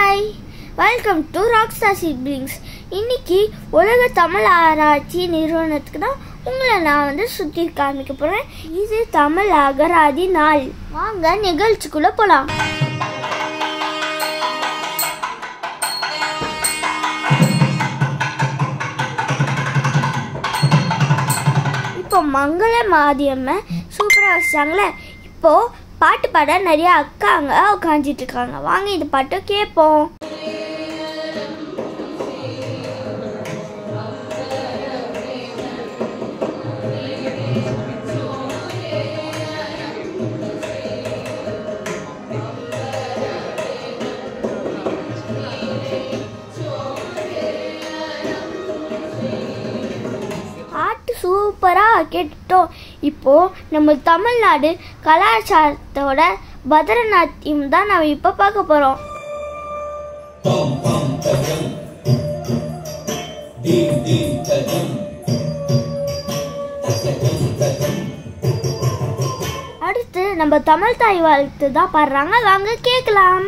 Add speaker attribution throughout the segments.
Speaker 1: hi welcome to rockstar siblings இன்னைக்கு உலக தமிழ் ஆராய்ச்சி நிறுவனத்துக்கு தான் உங்களை நான் வந்து சுற்றி காமிக்க போகிறேன் இது தமிழ் அகராதி நாள் வாங்க நிகழ்ச்சிக்குள்ளே போகலாம் இப்போ மங்கள மாதியம்ம சூப்பராக வச்சாங்களே இப்போ பாட்டு பாட நிறைய அக்காங்க உட்காந்துட்டு இருக்காங்க வாங்க இந்த பாட்டை கேட்போம் பாட்டு சூப்பராக கேட்டுட்டோம் இப்போ நம்ம தமிழ்நாடு கலாச்சாரத்தோட பரதநாட்டியம் தான் நம்ம இப்போ பார்க்க போகிறோம் அடுத்து நம்ம தமிழ் தாய் வாழ்த்து தான் பாடுறாங்க வாங்க கேட்கலாம்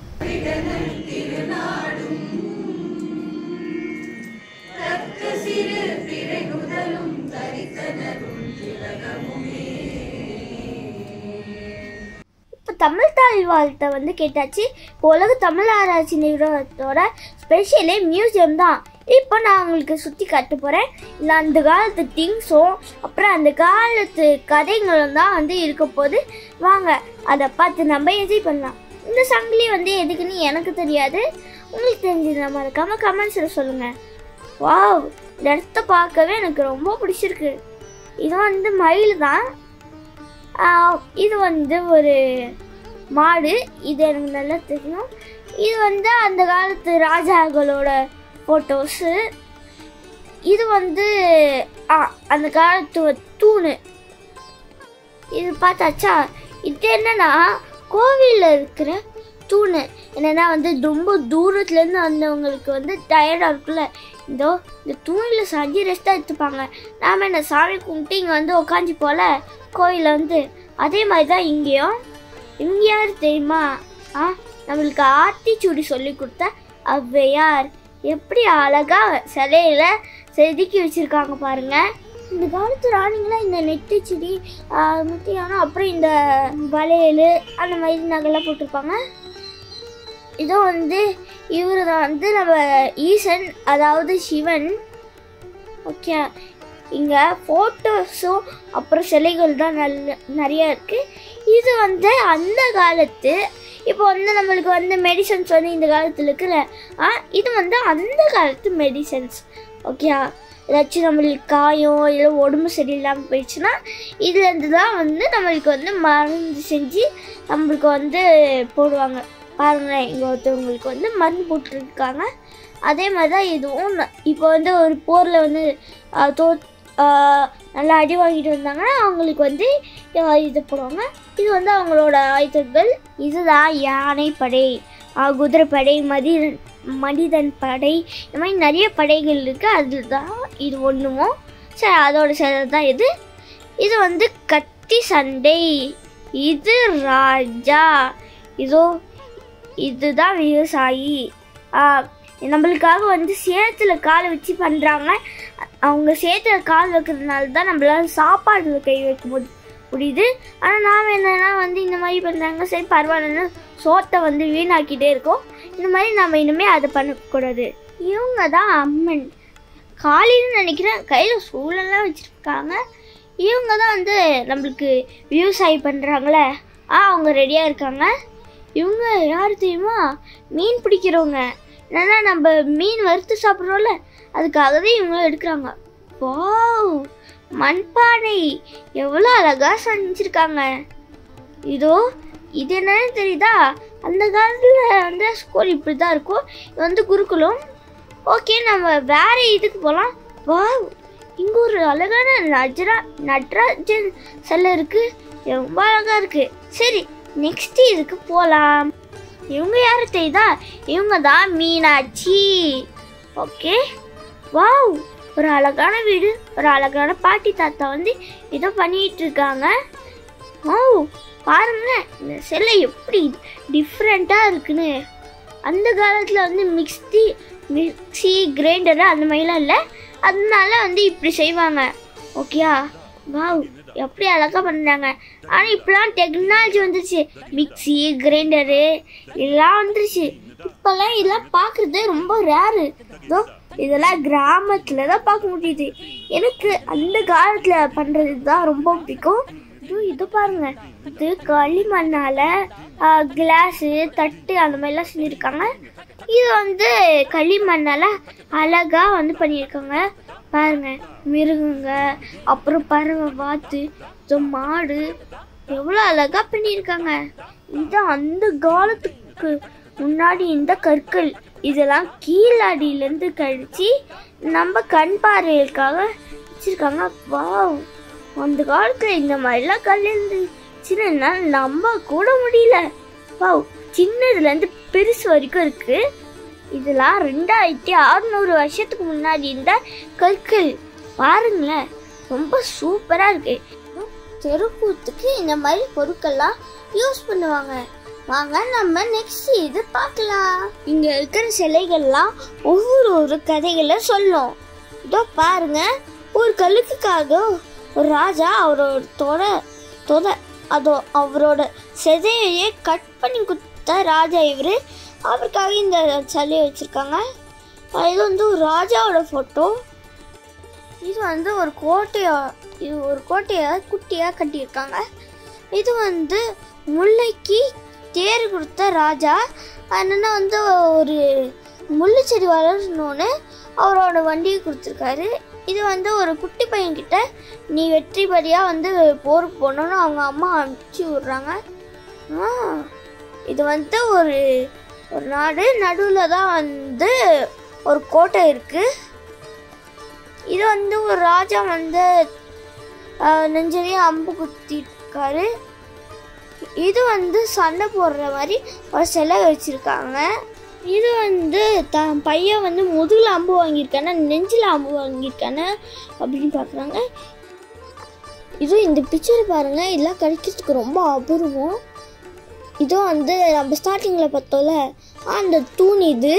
Speaker 1: இப்போ தமிழ் தாய் வாழ்த்தை வந்து கேட்டாச்சு இப்போ உலக தமிழ் ஆராய்ச்சி நிறுவனத்தோட ஸ்பெஷலே மியூசியம் தான் இப்போ நான் உங்களுக்கு சுற்றி காட்ட போகிறேன் இல்லை அந்த காலத்து திங்ஸும் அப்புறம் அந்த காலத்து கதைகளும் தான் வந்து இருக்க போது வாங்க அதை பார்த்து நம்ம என்ஜாய் பண்ணலாம் இந்த சங்கிலி வந்து எதுக்குன்னு எனக்கு தெரியாது உங்களுக்கு தெரிஞ்சது மறக்காம கமெண்ட்ஸில் சொல்லுங்கள் வாவ் இந்த இடத்த பார்க்கவே எனக்கு ரொம்ப பிடிச்சிருக்கு இது வந்து மயில் தான் ஆஹ் இது வந்து ஒரு மாடு இது எனக்கு நல்லா தெரியும் இது வந்து அந்த காலத்து ராஜாக்களோட ஃபோட்டோஸு இது வந்து ஆ, அந்த காலத்து ஒரு தூணு இது பார்த்தாச்சா இது என்னன்னா கோவிலில் இருக்கிற தூணு என்னன்னா வந்து ரொம்ப தூரத்துலேருந்து வந்தவங்களுக்கு வந்து டயர்டாக இருக்குல்ல இதோ இந்த தூணில் சாஞ்சி ரெஸ்ட்டாக எடுத்துப்பாங்க நாம் என்ன சாமி கும்பிட்டு இங்கே வந்து உக்காஞ்சி போல கோயிலில் வந்து அதே மாதிரி தான் இங்கேயும் இங்கே யார் தெரியுமா ஆ நம்மளுக்கு ஆத்திச்சூடி சொல்லி கொடுத்த ஔவையார் எப்படி அழகா சிலையில செதுக்கி வச்சிருக்காங்க பாருங்க இந்த காலத்து ராணிங்களாம் இந்த நெட்டிச்செடி முத்தியானம் அப்புறம் இந்த வளையல் அந்த மாதிரி நகைலாம் போட்டிருப்பாங்க இதோ வந்து இவர் தான் வந்து நம்ம ஈசன் அதாவது சிவன் ஓகே இங்கே ஃபோட்டோஸும் அப்புறம் சிலைகள் தான் நல்ல நிறைய இருக்குது இது வந்து அந்த காலத்து இப்போ வந்து நம்மளுக்கு வந்து மெடிசன்ஸ் வந்து இந்த காலத்தில் இருக்குல்ல ஆ இது வந்து அந்த காலத்து மெடிசன்ஸ் ஓகே ஏதாச்சும் நம்மளுக்கு காயம் இல்லை உடம்பு சரியில்லாமல் போயிடுச்சுன்னா இதுலேருந்து தான் வந்து நம்மளுக்கு வந்து மருந்து செஞ்சு நம்மளுக்கு வந்து போடுவாங்க பாருங்களேன் இங்கே ஒருத்தவங்களுக்கு வந்து மருந்து போட்டுருக்காங்க அதே மாதிரி தான் இதுவும் ந- இப்போ வந்து ஒரு போரில் வந்து ஆஹ், தோ ஆஹ், நல்லா அடி வாங்கிட்டு வந்தாங்கன்னா அவங்களுக்கு வந்து ஆஹ், இது போடுவாங்க இது வந்து அவங்களோட ஆயுதங்கள் இதுதான் யானைப்படை ஆஹ், குதிரைப்படை மதிதன் மனிதன் படை இந்த மாதிரி நிறைய படைகள் இருக்குது அதுதான் இது ஒன்றுமோ சரி அதோட சேர்ந்து தான் இது இது வந்து கத்தி சண்டை இது ராஜா இதோ இதுதான் விவசாயி ஆ, நம்மளுக்காக வந்து சேத்துல கால் வச்சு பண்ணுறாங்க அவங்க சேத்துல கால் வைக்கிறதுனால தான் நம்மளால சாப்பாடு கை வைக்க முடி முடியுது ஆனால் நாம் என்னன்னா வந்து இந்த மாதிரி பண்ணுறாங்க சரி பரவாயில்லன்னு சோத்தை வந்து வீணாக்கிட்டே இருக்கோம் இந்த மாதிரி நம்ம இனிமேல் அதை பண்ணக்கூடாது இவங்க தான் அம்மன் காலையில் நினைக்கிறேன் கையில் சூழலாம் வச்சுருக்காங்க இவங்க தான் வந்து நம்மளுக்கு விவசாயி பண்ணுறாங்களே ஆ அவங்க ரெடியாக இருக்காங்க இவங்க யார் தெரியுமா மீன் பிடிக்கிறவங்க என்னன்னா நம்ம மீன் வறுத்து சாப்பிட்றோம்ல அதுக்காக தான் இவங்க எடுக்கிறாங்க வாவ் மண்பானை எவ்வளோ அழகாக செஞ்சுருக்காங்க இதோ இது என்னன்னு தெரியுதா அந்த காலத்தில் வந்து ஸ்கூல் இப்படி தான் இருக்கும் இது வந்து குருகுலம் ஓகே நம்ம வேற இதுக்கு போகலாம் வாவ் இங்கே ஒரு அழகான நஜரா நட்ராஜன் சிலை இருக்கு ரொம்ப அழகா இருக்கு சரி நெக்ஸ்ட் இதுக்கு போகலாம் இவங்க யாரு தெரியுதா இவங்க தான் மீனாட்சி ஓகே வாவ் ஒரு அழகான வீடு ஒரு அழகான பாட்டி தாத்தா வந்து ஏதோ பண்ணிட்டு இருக்காங்க ஓ பாருங்க இந்த சிலை எப்படி டிஃப்ரெண்ட்டாக இருக்குன்னு அந்த காலத்தில் வந்து மிக்ஸி மிக்ஸி கிரைண்டர் அந்த மாதிரிலாம் இல்லை அதனால வந்து இப்படி செய்வாங்க ஓகேயா வாவ் எப்படி அழகாக பண்ணுறாங்க ஆனால் இப்போலாம் டெக்னாலஜி வந்துருச்சு மிக்ஸி கிரைண்டரு எல்லாம் வந்துருச்சு இப்போல்லாம் இதெல்லாம் பார்க்குறது ரொம்ப ரேரு இதோ இதெல்லாம் கிராமத்தில் தான் பார்க்க முடியுது எனக்கு அந்த காலத்தில் பண்ணுறது தான் ரொம்ப பிடிக்கும் இது இது பாருங்க இது களிமண்ணால கிளாஸு தட்டு அந்த மாதிரிலாம் செஞ்சுருக்காங்க இது வந்து களிமண்ணால அழகா வந்து பண்ணியிருக்காங்க பாருங்க மிருகங்க அப்புறம் பறவை வாத்து இது மாடு எவ்வளோ அழகா பண்ணியிருக்காங்க இது அந்த காலத்துக்கு முன்னாடி இந்த கற்கள் இதெல்லாம் கீழடியிலேருந்து கழிச்சு நம்ம கண் பார்வைகளுக்காக வச்சிருக்காங்க வாவ் அந்த காலத்தில் இந்த மாதிரிலாம் கல் இருந்துச்சுன்னா நம்ப கூட முடியல வாவ் சின்னதுலேருந்து பெருசு வரைக்கும் இருக்கு இதெல்லாம் ரெண்டாயிரத்தி அறுநூறு வருஷத்துக்கு முன்னாடி இருந்த கற்கள் பாருங்களேன் ரொம்ப சூப்பராக இருக்கு தெருக்கூத்துக்கு இந்த மாதிரி பொருட்கள்லாம் யூஸ் பண்ணுவாங்க வாங்க நம்ம நெக்ஸ்ட் இது பார்க்கலாம் இங்க இருக்கிற சிலைகள்லாம் ஒவ்வொரு ஒரு கதைகளை சொல்லும் இதோ பாருங்க ஒரு கல்லுக்காக ஒரு ராஜா அவரோட தொட தொட அதோ அவரோட சிதையையே கட் பண்ணி கொடுத்த ராஜா இவர் அவருக்காக இந்த சிலையை வச்சுருக்காங்க இது வந்து ஒரு ராஜாவோட ஃபோட்டோ இது வந்து ஒரு கோட்டையா இது ஒரு கோட்டையை குட்டியாக கட்டியிருக்காங்க இது வந்து முல்லைக்கு தேர் கொடுத்த ராஜா என்னன்னா வந்து ஒரு முள்ளு செடி வளரணும்னு அவரோட வண்டியை கொடுத்துருக்காரு இது வந்து ஒரு குட்டி பையன்கிட்ட நீ வெற்றிபடியாக வந்து போருக்கு போகணுன்னு அவங்க அம்மா அனுப்பிச்சி விட்றாங்க ஆ, இது வந்து ஒரு ஒரு நாடு நடுவில் தான் வந்து ஒரு கோட்டை இருக்குது இது வந்து ஒரு ராஜா வந்து ஆஹ், நெஞ்சிலையும் அம்பு குத்திருக்காரு இது வந்து சண்டை போடுற மாதிரி ஒரு சிலை வச்சிருக்காங்க இது வந்து தான் பையன் வந்து முதுகில் அம்பு வாங்கியிருக்கானே நெஞ்சில் அம்பு வாங்கியிருக்கானே அப்படின்னு பார்க்குறாங்க இது இந்த பிக்சர் பாருங்க இதெல்லாம் கிடைக்கிறதுக்கு ரொம்ப அபூர்வம் இது வந்து நம்ம ஸ்டார்டிங்கில் பார்த்தோம்ல அந்த தூண் இது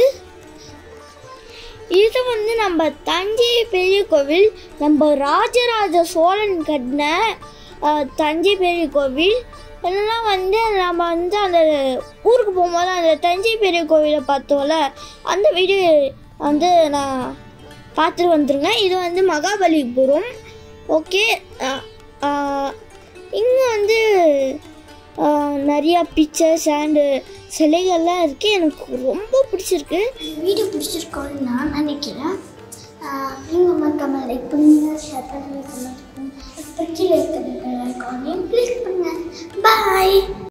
Speaker 1: இது வந்து நம்ம தஞ்சை பெரிய கோவில் நம்ம ராஜராஜ சோழன் கட்டின அஹ், தஞ்சை பெரிய கோவில் இதெல்லாம் வந்து நம்ம வந்து அந்த ஊருக்கு போகும்போது அந்த தஞ்சை பெரிய கோவிலை பார்த்தோம்ல அந்த வீடியோ வந்து நான் பார்த்துட்டு வந்துருங்க இது வந்து மகாபலிபுரம் ஓகே இங்கே வந்து ஆஹ், நிறையா பிக்சர்ஸ் அண்டு சிலைகள்லாம் இருக்குது எனக்கு ரொம்ப பிடிச்சிருக்கு
Speaker 2: வீடியோ பிடிச்சிருக்கோன்னு நான் நினைக்கிறேன் நீங்கள் மறக்காம லைக் பண்ணுங்க ஷேர் பண்ணுங்க கமெண்ட் பண்ணுங்க கீழே இருக்கிற ஐக்கானையும் கிளிக் பண்ணுங்க பாய்